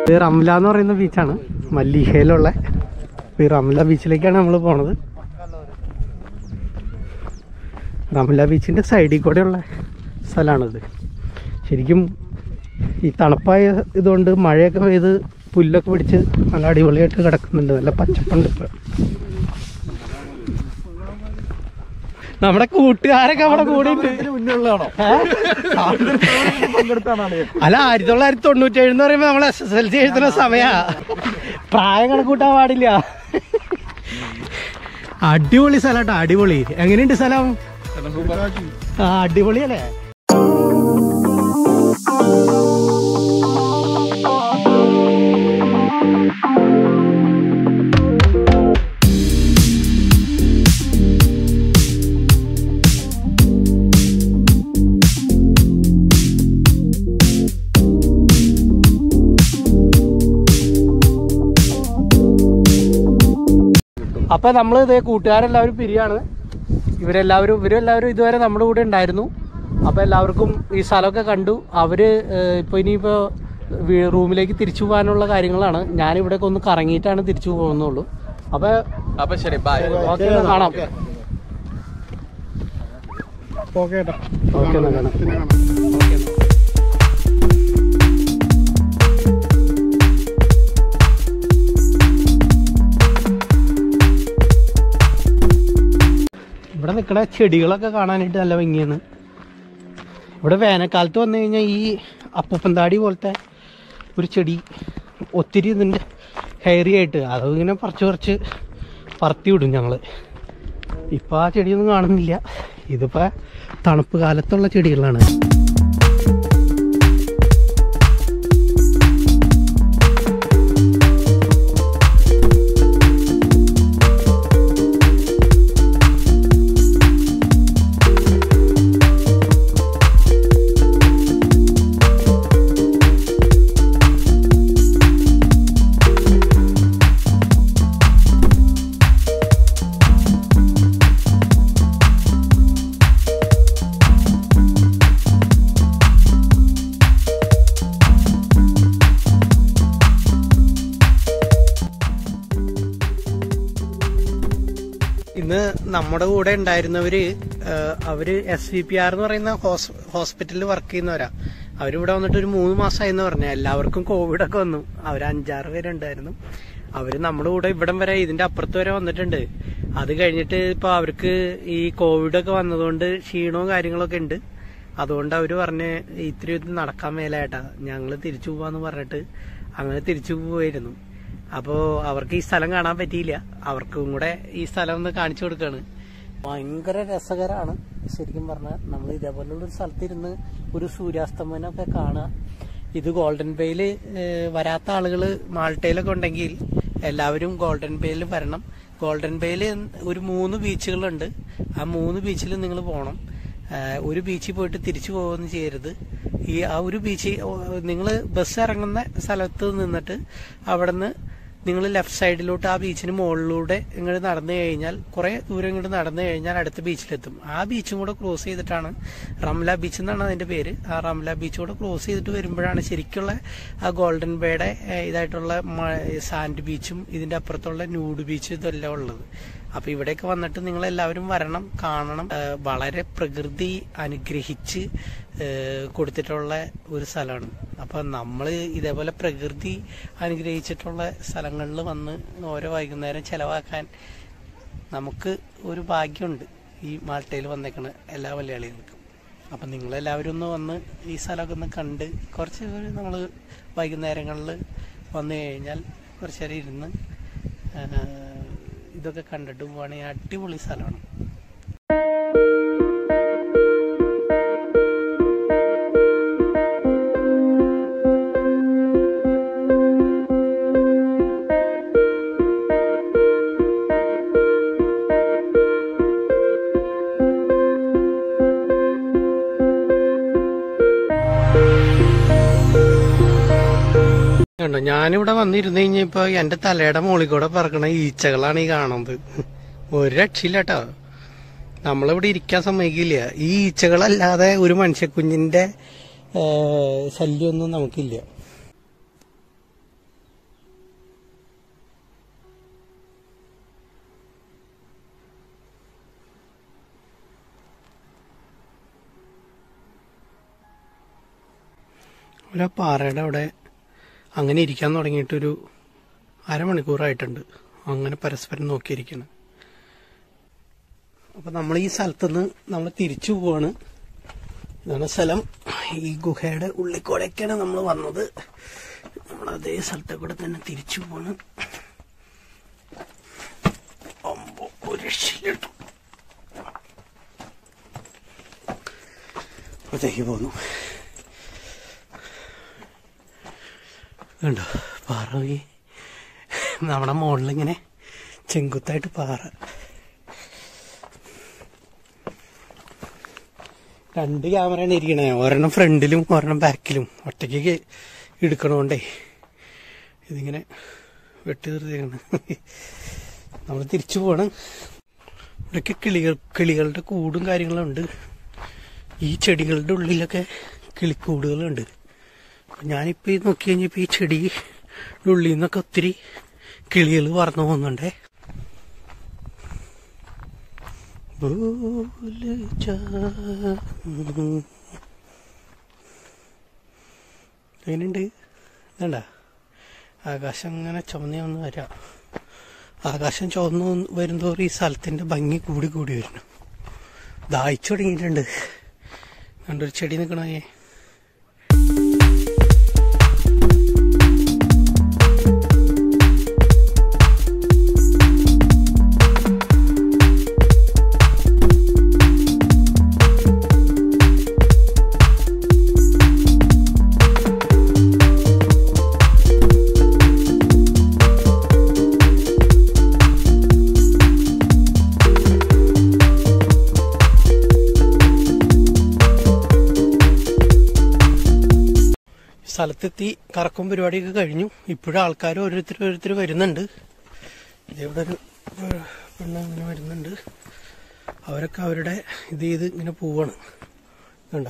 ഇത് റംല എന്ന് പറയുന്ന ബീച്ചാണ് മല്ലിഹയിലുള്ള ഈ റംല ബീച്ചിലേക്കാണ് നമ്മൾ പോണത് റംല ബീച്ചിൻ്റെ സൈഡിൽ കൂടെയുള്ള സ്ഥലമാണിത് ശരിക്കും ഈ തണുപ്പായ ഇതുകൊണ്ട് മഴയൊക്കെ പെയ്ത് പുല്ലൊക്കെ പിടിച്ച് നല്ല അടിപൊളിയായിട്ട് കിടക്കുന്നുണ്ട് നല്ല പച്ചപ്പുണ്ട് ഇപ്പം നമ്മുടെ കൂട്ടുകാരൊക്കെ അവിടെ കൂടിയിട്ട് അല്ല ആയിരത്തി തൊള്ളായിരത്തി തൊണ്ണൂറ്റി ഏഴ് എന്ന് പറയുമ്പോ നമ്മൾ എസ് എസ് എൽ സി എഴുതുന്ന സമയാ പ്രായം കണക്കൂട്ടാൻ പാടില്ല അടിപൊളി സ്ഥലട്ടോ അടിപൊളി എങ്ങനെയുണ്ട് സ്ഥലം ആ അടിപൊളിയല്ലേ അപ്പൊ നമ്മൾ ഇതേ കൂട്ടുകാരെല്ലാവരും പിരിയാണ് ഇവരെല്ലാവരും ഇവരെല്ലാവരും ഇതുവരെ നമ്മുടെ കൂടെ ഉണ്ടായിരുന്നു അപ്പൊ എല്ലാവർക്കും ഈ സ്ഥലമൊക്കെ കണ്ടു അവര് ഏഹ്, ഇപ്പൊ ഇനിയിപ്പോ വീ- റൂമിലേക്ക് തിരിച്ചു പോകാനുള്ള കാര്യങ്ങളാണ് ഞാൻ ഇവിടെ ഒന്ന് കറങ്ങിയിട്ടാണ് തിരിച്ചു പോകുന്നുള്ളൂ അപ്പൊ അപ്പൊ ശരി ബൈ ഓക്കെ കാണാം ഓക്കെ ഏട്ടാ ഓക്കെ എന്നാ കാണാം പിന്നെ കാണാം ഇവിടെ നിൽക്കണ ചെടികളൊക്കെ കാണാനായിട്ട് നല്ല ഭംഗിയാണ് ഇവിടെ വേനൽക്കാലത്ത് വന്നു കഴിഞ്ഞാൽ ഈ അപ്പൂപ്പന്താടി പോലത്തെ ഒരു ചെടി ഒത്തിരി ഇതിൻ്റെ ഹെയറി ആയിട്ട് അത് ഇങ്ങനെ പറിച്ച് പറിച്ച് പറത്തി വിടും ഞങ്ങൾ ഇപ്പം ആ ചെടിയൊന്നും കാണുന്നില്ല ഇതിപ്പോൾ തണുപ്പ് കാലത്തുള്ള ചെടികളാണ് ഇന്ന് നമ്മുടെ കൂടെ ഉണ്ടായിരുന്നവര് ഏഹ്, അവര് എസ് വി പി ആർ എന്ന് പറയുന്ന ഹോസ്- ഹോസ്പിറ്റലിൽ വർക്ക് ചെയ്യുന്നവരാ അവരിവിടെ വന്നിട്ട് ഒരു മൂന്ന് മാസമായി എന്ന് പറഞ്ഞ എല്ലാവർക്കും കോവിഡ് ഒക്കെ വന്നു അവർ അഞ്ചാറ് പേരുണ്ടായിരുന്നു അവര് നമ്മുടെ കൂടെ ഇവിടം വരെ ഇതിന്റെ അപ്പുറത്ത് വരെ വന്നിട്ടുണ്ട് അത് കഴിഞ്ഞിട്ട് ഇപ്പൊ അവർക്ക് ഈ കോവിഡ് ഒക്കെ വന്നതുകൊണ്ട് ക്ഷീണവും കാര്യങ്ങളൊക്കെ ഉണ്ട് അതുകൊണ്ട് അവര് പറഞ്ഞ് ഇത്തിരി ഇത് നടക്കാൻ മേലായിട്ടാ ഞങ്ങള് തിരിച്ചു പോവാന്ന് പറഞ്ഞിട്ട് അങ്ങനെ തിരിച്ചു പോവായിരുന്നു അപ്പോ അവർക്ക് ഈ സ്ഥലം കാണാൻ പറ്റിയില്ല അവർക്കും കൂടെ ഈ സ്ഥലം ഒന്ന് കാണിച്ചു കൊടുക്കാണ് ഭയങ്കര രസകരമാണ് ശരിക്കും പറഞ്ഞാൽ നമ്മൾ ഇതേപോലുള്ള ഒരു സ്ഥലത്തിരുന്ന് ഒരു സൂര്യാസ്തമനമൊക്കെ കാണുക ഇത് ഗോൾഡൻ ബേയില് ഏഹ്, വരാത്ത ആളുകൾ മാൾട്ടയിലൊക്കെ ഉണ്ടെങ്കിൽ എല്ലാവരും ഗോൾഡൻ ബേയിൽ വരണം ഗോൾഡൻ ബേയിൽ ഒരു മൂന്ന് ബീച്ചുകളുണ്ട് ആ മൂന്ന് ബീച്ചിൽ നിങ്ങൾ പോകണം ആഹ് ഒരു ബീച്ചിൽ പോയിട്ട് തിരിച്ചു പോകുകയൊന്നും ചെയ്യരുത് ഈ ആ ഒരു ബീച്ച് നിങ്ങൾ ബസ് ഇറങ്ങുന്ന സ്ഥലത്ത് നിന്നിട്ട് അവിടുന്ന് നിങ്ങൾ ലെഫ്റ്റ് സൈഡിലോട്ട് ആ ബീച്ചിന് മുകളിലൂടെ ഇങ്ങോട്ട് നടന്നു കഴിഞ്ഞാൽ കുറെ ദൂരം ഇങ്ങോട്ട് നടന്നു കഴിഞ്ഞാൽ അടുത്ത ബീച്ചിലെത്തും ആ ബീച്ചും കൂടെ ക്രോസ് ചെയ്തിട്ടാണ് റംല ബീച്ച് എന്നാണ് അതിന്റെ പേര് ആ റംല ബീച്ച് കൂടെ ക്രോസ് ചെയ്തിട്ട് വരുമ്പോഴാണ് ശരിക്കുള്ള ആ ഗോൾഡൻ ബേയുടെ ഏഹ്, ഇതായിട്ടുള്ള സാൻഡ് ബീച്ചും ഇതിന്റെ അപ്പുറത്തുള്ള ന്യൂഡ് ബീച്ചും ഇതെല്ലാം ഉള്ളത് അപ്പൊ ഇവിടെയൊക്കെ വന്നിട്ട് നിങ്ങൾ എല്ലാവരും വരണം കാണണം ഏഹ് വളരെ പ്രകൃതി അനുഗ്രഹിച്ച് ഏഹ് കൊടുത്തിട്ടുള്ള ഒരു സ്ഥലമാണ് അപ്പൊ നമ്മൾ ഇതേപോലെ പ്രകൃതി അനുഗ്രഹിച്ചിട്ടുള്ള സ്ഥലങ്ങളിൽ വന്ന് ഓരോ വൈകുന്നേരം ചെലവാക്കാൻ നമുക്ക് ഒരു ഭാഗ്യമുണ്ട് ഈ മാൾട്ടയിൽ വന്നേക്കണ എല്ലാ മലയാളികൾക്കും അപ്പം നിങ്ങളെല്ലാവരും ഒന്ന് വന്ന് ഈ സ്ഥലമൊക്കെ ഒന്ന് കണ്ട് കുറച്ച് നമ്മൾ വൈകുന്നേരങ്ങളിൽ വന്നു കഴിഞ്ഞാൽ കുറച്ച് നേരം ഇരുന്ന് ആ, ഇതൊക്കെ കണ്ടിട്ട് പോവുകയാണെങ്കിൽ അടിപൊളി സ്ഥലമാണ് കണ്ടോ ഞാനിവിടെ വന്നിരുന്നു കഴിഞ്ഞപ്പോ എന്റെ തലയുടെ മുകളിൽ കൂടെ പറക്കണ ഈച്ചകളാണ് ഈ കാണുന്നത് ഒരു രക്ഷയില്ല കേട്ടോ നമ്മളിവിടെ ഇരിക്കാൻ സമ്മതിക്കില്ല ഈ ഈച്ചകളല്ലാതെ ഒരു മനുഷ്യക്കുഞ്ഞിന്റെ ഏഹ്, ശല്യമൊന്നും നമുക്കില്ല ഒരു പാറയുടെ അവിടെ അങ്ങനെ ഇരിക്കാൻ തുടങ്ങിയിട്ടൊരു അരമണിക്കൂറായിട്ടുണ്ട് അങ്ങനെ പരസ്പരം നോക്കിയിരിക്കണം അപ്പൊ നമ്മൾ ഈ സ്ഥലത്തുനിന്ന് നമ്മൾ തിരിച്ചു പോവാണ് ഇതാണ് സ്ഥലം ഈ ഗുഹയുടെ ഉള്ളിൽ കൂടെയൊക്കെയാണ് നമ്മൾ വന്നത് നമ്മൾ അതേ സ്ഥലത്തെ കൂടെ തന്നെ തിരിച്ചു പോവാണ് അമ്പോ, ഒരു രക്ഷയിലിട്ടു അപ്പോഴത്തേക്ക് പോന്നു കണ്ടോ പാറ ഈ നമ്മുടെ മുകളിലിങ്ങനെ ചെങ്കുത്തായിട്ട് പാറ രണ്ട് ക്യാമറയാണ് ഇരിക്കണേ ഒരെണ്ണം ഫ്രണ്ടിലും ഒരെണ്ണം ബാക്കിലും ഒറ്റയ്ക്ക് എടുക്കണോണ്ടേ ഇതിങ്ങനെ വെട്ടി തീർത്തിരിക്കണം നമ്മൾ തിരിച്ചു പോകണം ഇവിടെയൊക്കെ കിളികൾ കിളികളുടെ കൂടും കാര്യങ്ങളും ഉണ്ട് ഈ ചെടികളുടെ ഉള്ളിലൊക്കെ കിളിക്കൂടുകളുണ്ട് അപ്പൊ ഞാനിപ്പോ ഈ നോക്കി കഴിഞ്ഞപ്പോ ഈ ചെടിയുടെ ഉള്ളിൽ നിന്നൊക്കെ ഒത്തിരി കിളികൾ പറന്നു പോകുന്നുണ്ടേ ഭൂല ജാ എങ്ങനെയുണ്ട് വേണ്ട ആകാശം ഇങ്ങനെ ചുവന്നേ ഒന്ന് വരാം ആകാശം ചുവന്നു വരുന്തോറും ഈ സ്ഥലത്തിന്റെ ഭംഗി കൂടി കൂടി വരുന്നു ദാഹിച്ചു തുടങ്ങിയിട്ടുണ്ട് കണ്ടൊരു ചെടി നിൽക്കണേ സ്ഥലത്തെത്തി കറക്കും പരിപാടിയൊക്കെ കഴിഞ്ഞു ഇപ്പോഴും ആൾക്കാർ ഓരോരുത്തർ ഓരോരുത്തർ വരുന്നുണ്ട് ഇവിടെ ഒരു പെ- പെണ്ണ് ഇങ്ങനെ വരുന്നുണ്ട് അവരൊക്കെ അവരുടെ ഇത് ചെയ്ത് ഇങ്ങനെ പോവാണ് കണ്ട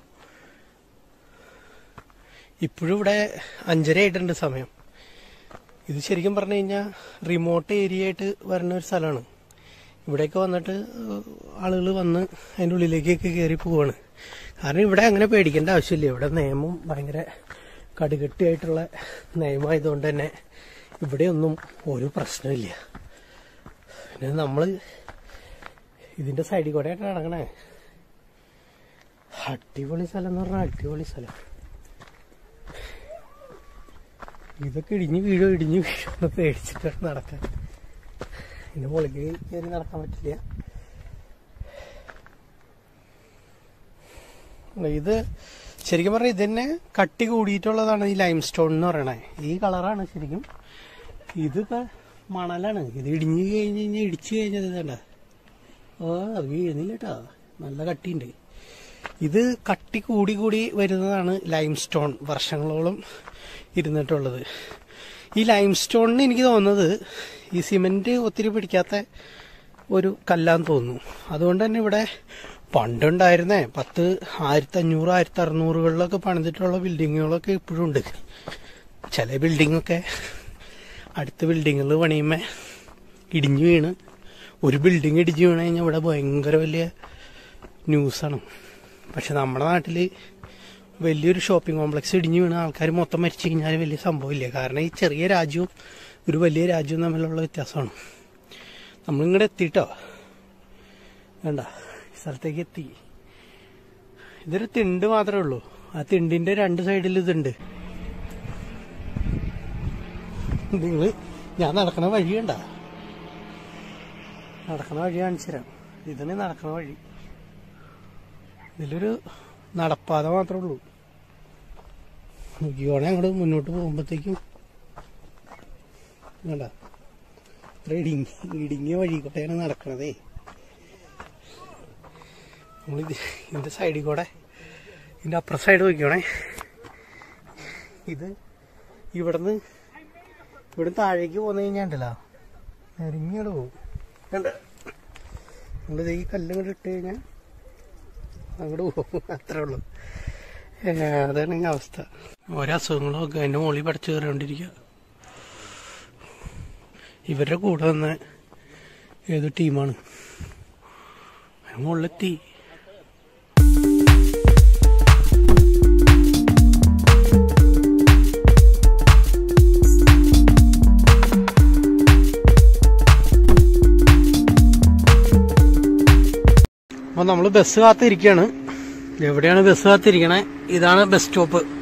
ഇപ്പോഴും ഇവിടെ അഞ്ചര ആയിട്ടുണ്ട് സമയം ഇത് ശരിക്കും പറഞ്ഞു കഴിഞ്ഞാൽ റിമോട്ട് ഏരിയ ആയിട്ട് വരുന്ന ഒരു സ്ഥലമാണ് ഇവിടേക്ക് വന്നിട്ട് ആളുകൾ വന്ന് അതിൻ്റെ ഉള്ളിലേക്കൊക്കെ കയറി പോവാണ് കാരണം ഇവിടെ അങ്ങനെ പേടിക്കേണ്ട ആവശ്യമില്ല ഇവിടെ നിയമം ഭയങ്കര കടുകട്ടിയായിട്ടുള്ള നിയമമായതുകൊണ്ട് തന്നെ ഇവിടെയൊന്നും ഒരു പ്രശ്നമില്ല പിന്നെ നമ്മൾ ഇതിന്റെ സൈഡിൽ കൂടെ നടക്കണേ അടിപൊളി സ്ഥലം എന്ന് പറഞ്ഞാൽ അടിപൊളി സ്ഥലം ഇതൊക്കെ ഇടിഞ്ഞ് വീഴോ ഇടിഞ്ഞ് വീഴോ എന്ന് പേടിച്ചിട്ടാണ് നടക്കാൻ ഇതിന്റെ മുകളിലേക്ക് കയറി നടക്കാൻ പറ്റില്ല ഇത് ശരിക്കും പറഞ്ഞാൽ ഇതന്നെ കട്ടി കൂടിയിട്ടുള്ളതാണ് ഈ ലൈം സ്റ്റോൺ എന്ന് പറയണേ ഈ കളറാണ് ശരിക്കും ഇതിപ്പോ മണലാണ് ഇത് ഇടിഞ്ഞു കഴിഞ്ഞ് കഴിഞ്ഞാൽ ഇടിച്ചു കഴിഞ്ഞത് ഇതണ്ട ഓ അത് വീഴുന്നില്ല കേട്ടോ നല്ല കട്ടിയുണ്ട് ഇത് കട്ടി കൂടി കൂടി വരുന്നതാണ് ലൈം സ്റ്റോൺ വർഷങ്ങളോളം ഇരുന്നിട്ടുള്ളത് ഈ ലൈം സ്റ്റോണിന് എനിക്ക് തോന്നുന്നത് ഈ സിമെന്റ് ഒത്തിരി പിടിക്കാത്ത ഒരു കല്ലാന്ന് തോന്നുന്നു അതുകൊണ്ട് തന്നെ ഇവിടെ പണ്ടുണ്ടായിരുന്നേ പത്ത് ആയിരത്തി അഞ്ഞൂറ് ആയിരത്തി അറുന്നൂറുകളിലൊക്കെ പണിതിട്ടുള്ള ബിൽഡിങ്ങുകളൊക്കെ ഇപ്പോഴും ഉണ്ട് ചില ബിൽഡിങ്ങൊക്കെ അടുത്ത ബിൽഡിങ്ങുകൾ പണിയുമ്പോ ഇടിഞ്ഞു വീണ് ഒരു ബിൽഡിംഗ് ഇടിഞ്ഞു വീണ് കഴിഞ്ഞാൽ ഇവിടെ ഭയങ്കര വലിയ ന്യൂസാണ് പക്ഷെ നമ്മുടെ നാട്ടിൽ വലിയൊരു ഷോപ്പിംഗ് കോംപ്ലക്സ് ഇടിഞ്ഞു വീണ് ആൾക്കാർ മൊത്തം മരിച്ചു കഴിഞ്ഞാൽ വലിയ സംഭവമില്ല കാരണം ഈ ചെറിയ രാജ്യവും ഒരു വലിയ രാജ്യവും തമ്മിലുള്ള വ്യത്യാസമാണ് നമ്മളിങ്ങോട്ട് എത്തിയിട്ടോ വേണ്ട ഈ സ്ഥലത്തേക്ക് എത്തി ഇതൊരു തിണ്ട് മാത്രമേ ഉള്ളൂ ആ തിണ്ടിന്റെ രണ്ട് സൈഡിൽ ഇതുണ്ട് നിങ്ങള് ഞാൻ നടക്കണ വഴി കണ്ട നടക്കണ വഴി കാണിച്ചു തരാം ഇതിന് നടക്കണ വഴി ഇതിലൊരു നടപ്പാത മാത്രമേ ഉള്ളൂ നോക്കിക്കോണെ അങ്ങോട്ട് മുന്നോട്ട് പോകുമ്പോഴത്തേക്കും വേണ്ട ഇടിങ്ങി ഇടുങ്ങിയ വഴി കൂടെയാണ് നടക്കണതേ നമ്മളിത് ഇതിന്റെ സൈഡിൽ കൂടെ ഇതിന്റെ അപ്പുറ സൈഡ് നോക്കിക്കോണേ ഇത് ഇവിടുന്ന് ഇവിടെ താഴേക്ക് പോന്നു കഴിഞ്ഞാണ്ടല്ലോ ഇറങ്ങിയാണ് പോകും കണ്ട നമ്മളിത് ഈ കല്ലും കൂടെ ഇട്ട് കഴിഞ്ഞാൽ അങ്ങോട്ട് പോകും അത്രേ ഉള്ളൂ ഏ, അതാണ് ഈ അവസ്ഥ ഓരോ അസുഖങ്ങളും ഒക്കെ അതിന്റെ മുകളിൽ പഠിച്ചു കയറിക്കൊണ്ടിരിക്കുക ഇവരുടെ കൂടെ വന്ന ഏത് ടീമാണ് അതിന് മുകളിലെത്തി അപ്പോൾ നമ്മൾ ബസ് കാത്തിരിക്കുകയാണ് എവിടെയാണ് ബസ് കാത്തിരിക്കണേ ഇതാണ് ബസ് സ്റ്റോപ്പ്